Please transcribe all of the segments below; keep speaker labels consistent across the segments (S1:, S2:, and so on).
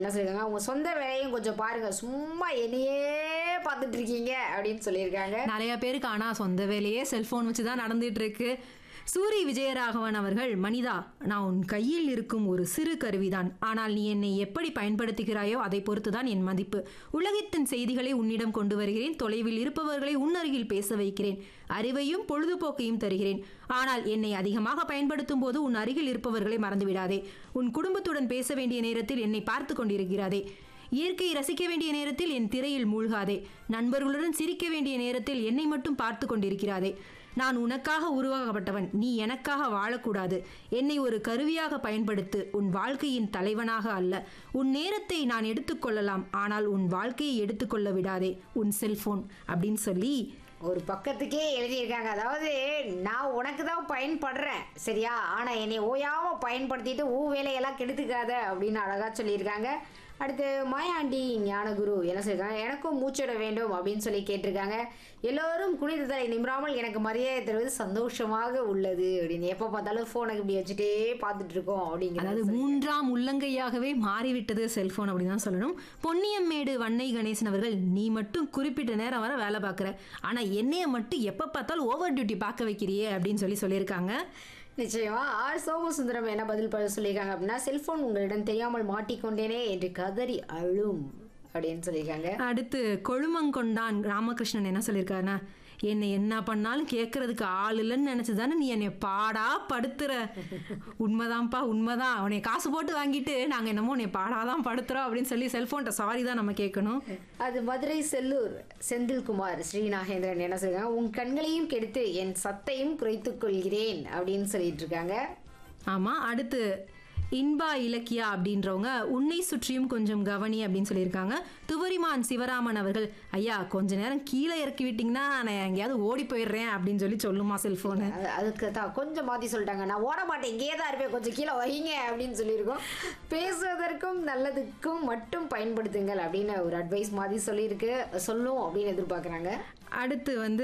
S1: என்ன சொல்லியிருக்காங்க உங்க சொந்த வேலையும் கொஞ்சம் பாருங்க சும்மா என்னையே பார்த்துட்டு இருக்கீங்க அப்படின்னு சொல்லியிருக்காங்க
S2: நிறைய பேருக்கு ஆனா சொந்த வேலையே செல்போன் வச்சு தான் நடந்துட்டு இருக்கு சூரி விஜயராகவன் அவர்கள் மனிதா நான் உன் கையில் இருக்கும் ஒரு சிறு கருவிதான் ஆனால் நீ என்னை எப்படி பயன்படுத்துகிறாயோ அதை பொறுத்துதான் என் மதிப்பு உலகத்தின் செய்திகளை உன்னிடம் கொண்டு வருகிறேன் தொலைவில் இருப்பவர்களை உன் அருகில் பேச வைக்கிறேன் அறிவையும் பொழுதுபோக்கையும் தருகிறேன் ஆனால் என்னை அதிகமாக பயன்படுத்தும் போது உன் அருகில் இருப்பவர்களை மறந்துவிடாதே உன் குடும்பத்துடன் பேச வேண்டிய நேரத்தில் என்னை பார்த்து கொண்டிருக்கிறாதே இயற்கையை ரசிக்க வேண்டிய நேரத்தில் என் திரையில் மூழ்காதே நண்பர்களுடன் சிரிக்க வேண்டிய நேரத்தில் என்னை மட்டும் பார்த்து கொண்டிருக்கிறாதே நான் உனக்காக உருவாக்கப்பட்டவன் நீ எனக்காக வாழக்கூடாது என்னை ஒரு கருவியாக பயன்படுத்து உன் வாழ்க்கையின் தலைவனாக அல்ல உன் நேரத்தை நான் எடுத்துக்கொள்ளலாம் ஆனால் உன் வாழ்க்கையை எடுத்துக்கொள்ள விடாதே உன் செல்போன் அப்படின்னு சொல்லி
S1: ஒரு பக்கத்துக்கே எழுதியிருக்காங்க அதாவது நான் உனக்கு தான் பயன்படுறேன் சரியா ஆனா என்னை ஓயாம பயன்படுத்திட்டு ஊ வேலையெல்லாம் கெடுத்துக்காத அப்படின்னு அழகா சொல்லியிருக்காங்க அடுத்து மாயாண்டி ஞானகுரு என்ன சொல்லியிருக்காங்க எனக்கும் மூச்சிட வேண்டும் அப்படின்னு சொல்லி கேட்டிருக்காங்க எல்லோரும் குனிந்த தலை நிமிராமல் எனக்கு மரியாதை தருவது சந்தோஷமாக உள்ளது அப்படின்னு எப்போ பார்த்தாலும் ஃபோனை இப்படி வச்சுட்டே பார்த்துட்டு இருக்கோம் அப்படிங்கிறது
S2: அதாவது மூன்றாம் உள்ளங்கையாகவே மாறிவிட்டது செல்போன் அப்படின்னு தான் சொல்லணும் பொன்னியம்மேடு வன்னை கணேசன் அவர்கள் நீ மட்டும் குறிப்பிட்ட நேரம் வர வேலை பார்க்குற ஆனா என்னைய மட்டும் எப்போ பார்த்தாலும் ஓவர் டியூட்டி பார்க்க வைக்கிறியே அப்படின்னு சொல்லி சொல்லியிருக்காங்க
S1: நிச்சயமா ஆர் சோமசுந்தரம் என்ன பதில் ப- சொல்லியிருக்காங்க அப்படின்னா செல்போன் உங்களிடம் தெரியாமல் மாட்டிக்கொண்டேனே என்று கதறி அழும் அப்படின்னு சொல்லியிருக்காங்க
S2: அடுத்து கொழுமங்கொண்டான் ராமகிருஷ்ணன் என்ன சொல்லியிருக்காருன்னா என்னை என்ன பண்ணாலும் கேட்கறதுக்கு ஆள் இல்லைன்னு நினைச்சு தானே நீ என்னை பாடா படுத்துற உண்மைதான்ப்பா உண்மைதான் அவனை காசு போட்டு வாங்கிட்டு நாங்கள் என்னமோ உன்னை பாடாதான் படுத்துறோம் அப்படின்னு சொல்லி செல்போன்ட்ட சாரி தான் நம்ம கேட்கணும்
S1: அது மதுரை செல்லூர் செந்தில்குமார் ஸ்ரீநாகேந்திரன் என்ன சொல்றாங்க உன் கண்களையும் கெடுத்து என் சத்தையும் குறைத்துக் கொள்கிறேன் அப்படின்னு சொல்லிட்டு இருக்காங்க
S2: ஆமாம் அடுத்து இன்பா இலக்கியா அப்படின்றவங்க உன்னை சுற்றியும் கொஞ்சம் கவனி அப்படின்னு சொல்லியிருக்காங்க துவரிமான் சிவராமன் அவர்கள் ஐயா கொஞ்ச நேரம் கீழே இறக்கி விட்டிங்கன்னா நான் எங்கேயாவது ஓடி போயிடுறேன் அப்படின்னு சொல்லி சொல்லுமா செல்ஃபோனு
S1: அது- அதுக்கு தான் கொஞ்சம் மாத்தி சொல்லிட்டாங்க நான் ஓட மாட்டேன் இங்கேயே தான் இருப்பேன் கொஞ்சம் கீழே வைங்க அப்படின்னு சொல்லியிருக்கோம் பேசுவதற்கும் நல்லதுக்கும் மட்டும் பயன்படுத்துங்கள் அப்படின்னு ஒரு அட்வைஸ் மாதிரி சொல்லியிருக்கு சொல்லும் அப்படின்னு எதிர்பார்க்குறாங்க
S2: அடுத்து வந்து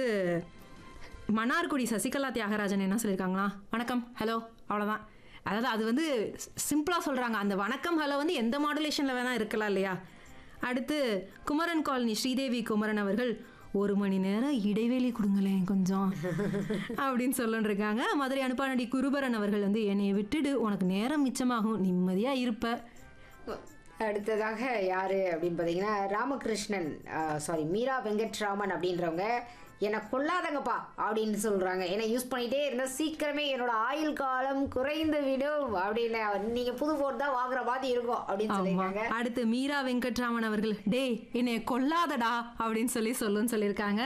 S2: மன்னார்குடி சசிகலா தியாகராஜன் என்ன சொல்லியிருக்காங்களா வணக்கம் ஹலோ அவ்வளோதான் அதாவது அது வந்து சிம்பிளாக சொல்கிறாங்க அந்த வணக்கம் ஹலோ வந்து எந்த மாடுலேஷனில் வேணால் இருக்கலாம் இல்லையா அடுத்து குமரன் காலனி ஸ்ரீதேவி குமரன் அவர்கள் ஒரு மணி நேரம் இடைவெளி கொடுங்களேன் கொஞ்சம் அப்படின்னு சொல்லிட்டு இருக்காங்க மதுரை அனுப்பானடி குருபரன் அவர்கள் வந்து என்னை விட்டுடு உனக்கு நேரம் மிச்சமாகும் நிம்மதியாக இருப்ப
S1: அடுத்ததாக யாரு அப்படின்னு பார்த்தீங்கன்னா ராமகிருஷ்ணன் சாரி மீரா வெங்கட்ராமன் அப்படின்றவங்க என்னை கொல்லாதங்கப்பா அப்படின்னு சொல்றாங்க என்னை யூஸ் பண்ணிட்டே இருந்தால் சீக்கிரமே என்னோட ஆயுள் காலம் குறைந்து விடும் அப்படின்னு நீங்க புது போன் தான் வாங்குற மாதிரி இருக்கும் அப்படின்னு
S2: ஆமா.
S1: சொல்லியிருக்காங்க
S2: அடுத்து மீரா வெங்கட்ராமன் அவர்கள் டேய் என்னை கொல்லாதடா அப்படின்னு சொல்லி சொல்லுன்னு சொல்லியிருக்காங்க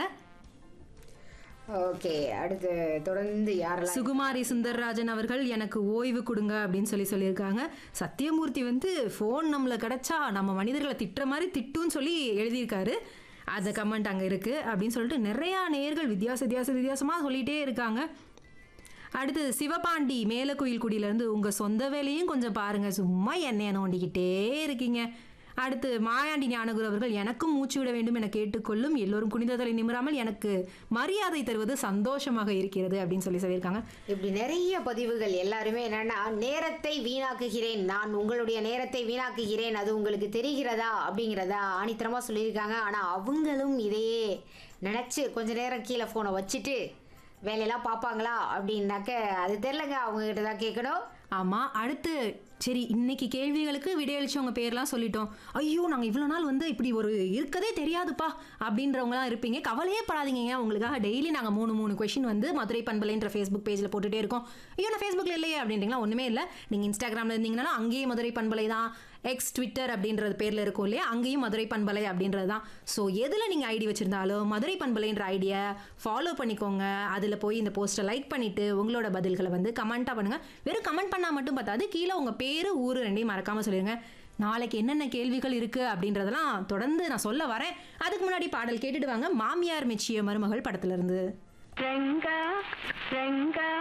S1: ஓகே அடுத்து தொடர்ந்து யாரெல்லாம்
S2: சுகுமாரி சுந்தர்ராஜன் அவர்கள் எனக்கு ஓய்வு கொடுங்க அப்படின்னு சொல்லி சொல்லியிருக்காங்க சத்தியமூர்த்தி வந்து ஃபோன் நம்மள கிடைச்சா நம்ம மனிதர்களை திட்டுற மாதிரி திட்டுன்னு சொல்லி எழுதியிருக்காரு அந்த கமெண்ட் அங்கே இருக்கு அப்படின்னு சொல்லிட்டு நிறையா நேயர்கள் வித்தியாச வித்தியாச வித்தியாசமாக சொல்லிட்டே இருக்காங்க அடுத்து சிவபாண்டி மேலக்குயில்குடியிலேருந்து உங்கள் சொந்த வேலையும் கொஞ்சம் பாருங்க சும்மா எண்ணெயை நோண்டிக்கிட்டே இருக்கீங்க அடுத்து மாயாண்டி ஞானகுரு அவர்கள் எனக்கும் மூச்சு விட வேண்டும் என கேட்டுக்கொள்ளும் எல்லோரும் குனிததலை நிமிராமல் எனக்கு மரியாதை தருவது சந்தோஷமாக இருக்கிறது அப்படின்னு சொல்லி சொல்லியிருக்காங்க
S1: இப்படி நிறைய பதிவுகள் எல்லாருமே என்னன்னா நேரத்தை வீணாக்குகிறேன் நான் உங்களுடைய நேரத்தை வீணாக்குகிறேன் அது உங்களுக்கு தெரிகிறதா அப்படிங்கிறதா ஆணித்தரமா சொல்லியிருக்காங்க ஆனா அவங்களும் இதையே நினைச்சு கொஞ்ச நேரம் கீழே போனை வச்சுட்டு வேலையெல்லாம் பார்ப்பாங்களா அப்படின்னாக்க அது தெரிலங்க அவங்க கிட்ட தான் கேட்கணும்
S2: ஆமாம் அடுத்து சரி இன்னைக்கு கேள்விகளுக்கு விடையளிச்சவங்க பேர்லாம் சொல்லிட்டோம் ஐயோ நாங்கள் இவ்வளோ நாள் வந்து இப்படி ஒரு இருக்கதே தெரியாதுப்பா அப்படின்றவங்களாம் இருப்பீங்க கவலையே படாதீங்க உங்களுக்காக டெய்லி நாங்கள் மூணு மூணு கொஷின் வந்து மதுரை பண்பலைன்ற ஃபேஸ்புக் பேஜில் போட்டுட்டே இருக்கோம் ஐயோ நான் ஃபேஸ்புக்கில் இல்லையே அப்படின்றீங்களா ஒன்றுமே இல்லை நீங்கள் இன்ஸ்டாகிராமில் இருந்தீங்கன்னா அங்கேயும் மதுரை பண்பலை தான் எக்ஸ் ட்விட்டர் அப்படின்றது பேரில் இருக்கும் இல்லையா அங்கேயும் மதுரை பண்பலை அப்படின்றது தான் ஸோ எதில் நீங்கள் ஐடி வச்சுருந்தாலும் மதுரை பண்பலைன்ற ஐடியை ஃபாலோ பண்ணிக்கோங்க அதில் போய் இந்த போஸ்ட்டை லைக் பண்ணிவிட்டு உங்களோட பதில்களை வந்து கமெண்ட்டாக பண்ணுங்கள் வெறும் கமெண்ட் பண்ணால் மட்டும் பார்த்தாது கீழே உங்கள் பேர் ஊர் ரெண்டையும் மறக்காமல் சொல்லிடுங்க நாளைக்கு என்னென்ன கேள்விகள் இருக்குது அப்படின்றதெல்லாம் தொடர்ந்து நான் சொல்ல வரேன் அதுக்கு முன்னாடி பாடல் கேட்டுட்டு வாங்க மாமியார் மெச்சிய மருமகள் படத்துல இருந்து
S3: ரங்கா ரங்கா